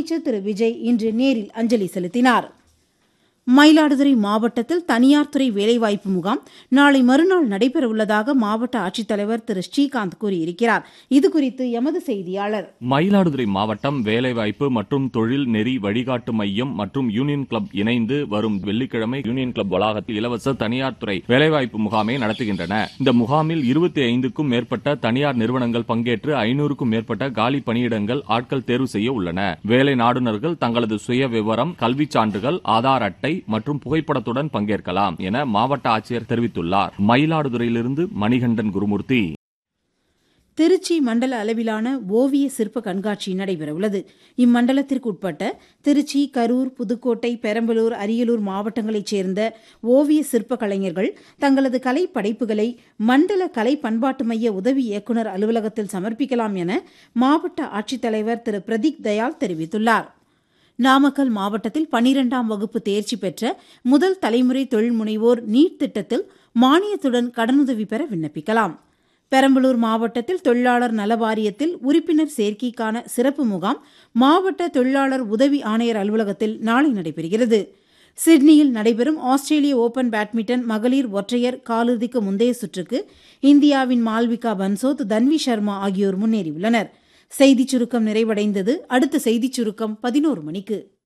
அமைச்சர் திரு விஜய் இன்று நேரில் அஞ்சலி செலுத்தினார் மயிலாடுதுறை மாவட்டத்தில் தனியார் துறை வேலைவாய்ப்பு முகாம் நாளை மறுநாள் நடைபெறவுள்ளதாக மாவட்ட ஆட்சித்தலைவர் திரு ஸ்ரீகாந்த் கூறியிருக்கிறார் இதுகுறித்து எமது செய்தியாளர் மயிலாடுதுறை மாவட்டம் வேலைவாய்ப்பு மற்றும் தொழில் நெறி வழிகாட்டு மையம் மற்றும் யூனியன் கிளப் இணைந்து வரும் வெள்ளிக்கிழமை யூனியன் கிளப் வளாகத்தில் இலவச தனியார் துறை வேலைவாய்ப்பு முகாமை நடத்துகின்றன இந்த முகாமில் இருபத்தி ஐந்துக்கும் மேற்பட்ட தனியார் நிறுவனங்கள் பங்கேற்று ஐநூறுக்கும் மேற்பட்ட காலி பணியிடங்கள் ஆட்கள் தேர்வு செய்ய உள்ளன வேலை நாடுநர்கள் தங்களது சுய விவரம் கல்விச் சான்றுகள் ஆதார் அட்டை மற்றும் புகைப்படத்துடன் பங்கேற்கலாம் என மாவட்ட ஆட்சியர் தெரிவித்துள்ளார் மயிலாடுதுறையிலிருந்து மணிகண்டன் குருமூர்த்தி திருச்சி மண்டல அளவிலான ஓவிய சிற்ப கண்காட்சி நடைபெறவுள்ளது இம்மண்டலத்திற்கு உட்பட்ட திருச்சி கரூர் புதுக்கோட்டை பெரம்பலூர் அரியலூர் மாவட்டங்களைச் சேர்ந்த ஓவிய சிற்ப கலைஞர்கள் தங்களது கலை படைப்புகளை மண்டல கலை பண்பாட்டு மைய உதவி இயக்குநர் அலுவலகத்தில் சமர்ப்பிக்கலாம் என மாவட்ட ஆட்சித்தலைவர் திரு பிரதீக் தயாள் தெரிவித்துள்ளார் நாமக்கல் மாவட்டத்தில் பனிரெண்டாம் வகுப்பு தேர்ச்சி பெற்ற முதல் தலைமுறை தொழில் முனைவோர் நீட் திட்டத்தில் மானியத்துடன் கடனுதவி பெற விண்ணப்பிக்கலாம் பெரம்பலூர் மாவட்டத்தில் தொழிலாளர் நல வாரியத்தில் உறுப்பினர் சேர்க்கைக்கான சிறப்பு முகாம் மாவட்ட தொழிலாளர் உதவி ஆணையர் அலுவலகத்தில் நாளை நடைபெறுகிறது சிட்னியில் நடைபெறும் ஆஸ்திரேலிய ஓபன் பேட்மிண்டன் மகளிர் ஒற்றையர் காலிறுதிக்கு முந்தைய சுற்றுக்கு இந்தியாவின் மால்விகா பன்சோத் தன்வி சர்மா ஆகியோர் முன்னேறியுள்ளனர் செய்திச் சுருக்கம் நிறைவடைந்தது அடுத்த செய்திச் சுருக்கம் பதினோரு மணிக்கு